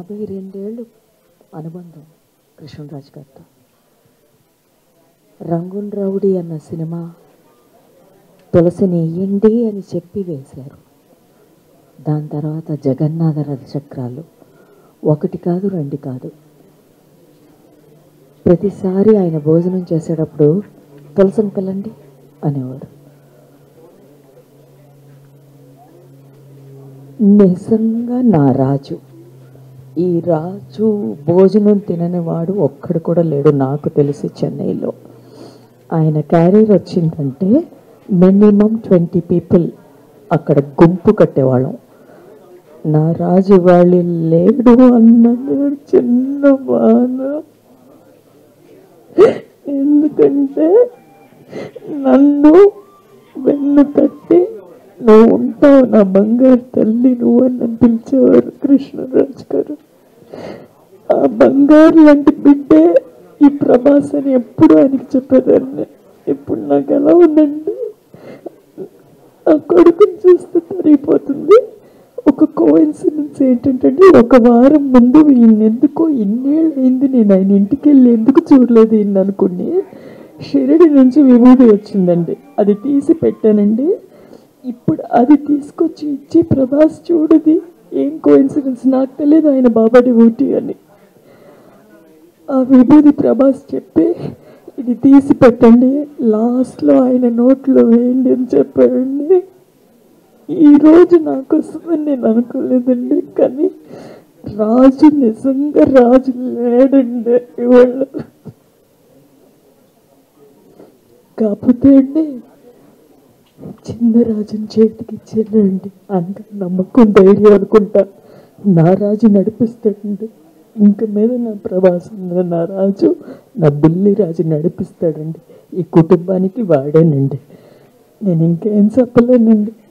యాభై రెండేళ్ళు అనుబంధం కృష్ణరాజు గారితో రంగున్ రౌడీ అన్న సినిమా తులసిని ఇయ్యండి అని చెప్పి వేశారు దాని తర్వాత జగన్నాథ రథ చక్రాలు ఒకటి కాదు రెండు కాదు ప్రతిసారి ఆయన భోజనం చేసేటప్పుడు తులసిని పిల్లండి అనేవారు నిజంగా నా రాజు ఈ రాజు భోజనం తినని వాడు ఒక్కడు కూడా లేడు నాకు తెలిసి చెన్నైలో ఆయన క్యారియర్ వచ్చిందంటే మినిమం ట్వంటీ పీపుల్ అక్కడ గుంపు కట్టేవాళ్ళం నా రాజు వాళ్ళు లేడు అన్నది చిన్న బాధ ఎందుకంటే నన్ను వెన్ను తట్టి నువ్వు ఉంటావు నా బంగారు తల్లి నువ్వు అని నన్ను పిలిచేవారు కృష్ణరాజు గారు ఆ బంగారు లాంటి బిడ్డే ఈ ప్రభాస్ అని ఎప్పుడు ఆయనకి చెప్పేదాన్ని ఇప్పుడు నాకు ఎలా ఉందండి ఆ కొడుకుని చూస్తే తరిగిపోతుంది ఒక కోయిన్సిడెన్స్ ఏంటంటే ఒక వారం ముందు ఈయన ఎందుకో ఇన్నేళ్ళు అయింది నేను ఆయన ఇంటికి వెళ్ళి ఎందుకు చూడలేదు ఈయన అనుకుని షిరిడి నుంచి విభూతి వచ్చిందండి అది తీసి పెట్టానండి ఇప్పుడు అది తీసుకొచ్చి ఇచ్చి ప్రభాస్ చూడది ఏం కోయిన్సిడెన్స్ నాకు తెలియదు ఆయన బాబాటి ఊటి అని ఆ విభూది ప్రభాస్ చెప్పి ఇది తీసి పెట్టండి లాస్ట్లో ఆయన నోట్లో వేయండి అని చెప్పాడండి ఈ రోజు నాకు వస్తుందని నేను అనుకోలేదండి కానీ రాజు నిజంగా రాజు లేడండి ఇవాళ కాకపోతే అండి చిన్న రాజుని చేతికి ఇచ్చానండి అంత నమ్మకం ధైర్యం అనుకుంటా నా రాజు నడిపిస్తాడండి ఇంక మీద నా ప్రభాసం మీద నా రాజు నా బుల్లి రాజు నడిపిస్తాడండి ఈ కుటుంబానికి వాడేనండి నేను ఇంకేం చెప్పలేనండి